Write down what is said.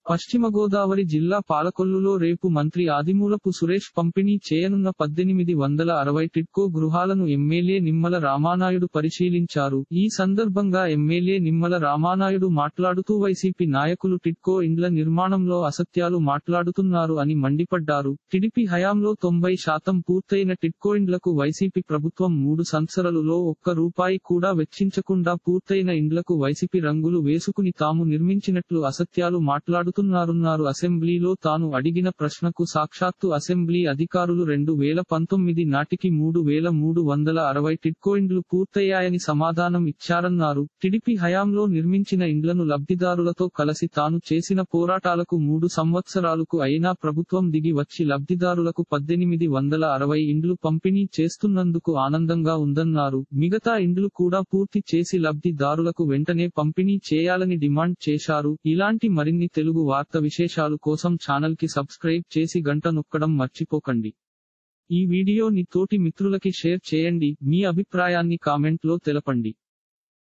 పశ్చిమ గోదావరి జిల్లా పాలకొల్లులో రేపు మంత్రి ఆదిమూలపు సురేష్ పంపిణీ చేయనున్న పద్దెనిమిది వందల అరవై టిడ్కో గృహాలను ఎమ్మెల్యే నిమ్మల రామానాయుడు పరిశీలించారు ఈ సందర్భంగా ఎమ్మెల్యే నిమ్మల రామానాయుడు మాట్లాడుతూ వైసీపీ నాయకులు టిడ్కో ఇండ్ల నిర్మాణంలో అసత్యాలు మాట్లాడుతున్నారు అని మండిపడ్డారు టిడిపి హయాంలో తొంభై శాతం పూర్తయిన టిడ్కో ఇండ్లకు వైసీపీ ప్రభుత్వం మూడు సంవత్సరాలులో ఒక్క రూపాయి కూడా వెచ్చించకుండా పూర్తయిన ఇండ్లకు వైసీపీ రంగులు వేసుకుని తాము నిర్మించినట్లు అసత్యాలు మాట్లాడుతున్నారున్నారు అసెంబ్లీలో తాను అడిగిన ప్రశ్నకు సాక్షాత్తు అసెంబ్లీ అధికారులు రెండు వేల పంతొమ్మిది నాటికి మూడు వేల మూడు వందల అరవై టిడ్కో ఇండ్లు పూర్తయ్యాయని సమాధానం ఇచ్చారన్నారు టిడిపి హయాంలో నిర్మించిన ఇండ్లను లబ్ధిదారులతో కలిసి తాను చేసిన పోరాటాలకు మూడు సంవత్సరాలకు అయినా ప్రభుత్వం దిగి వచ్చి లబ్ధిదారులకు పద్దెనిమిది వందల అరవై ఇండ్లు పంపిణీ చేస్తున్నందుకు ఆనందంగా ఉందన్నారు మిగతా ఇండ్లు కూడా పూర్తి చేసి లబ్ధిదారులకు వెంటనే పంపిణీ చేయాలని డిమాండ్ చేశారు ఇలాంటి మరిన్ని తెలుగు వార్త విశేషాలు కోసం ఛానల్ కి సబ్స్క్రైబ్ చేసి గంట నొక్కడం మర్చిపోకండి ఈ వీడియోని తోటి మిత్రులకి షేర్ చేయండి మీ అభిప్రాయాన్ని కామెంట్ లో తెలపండి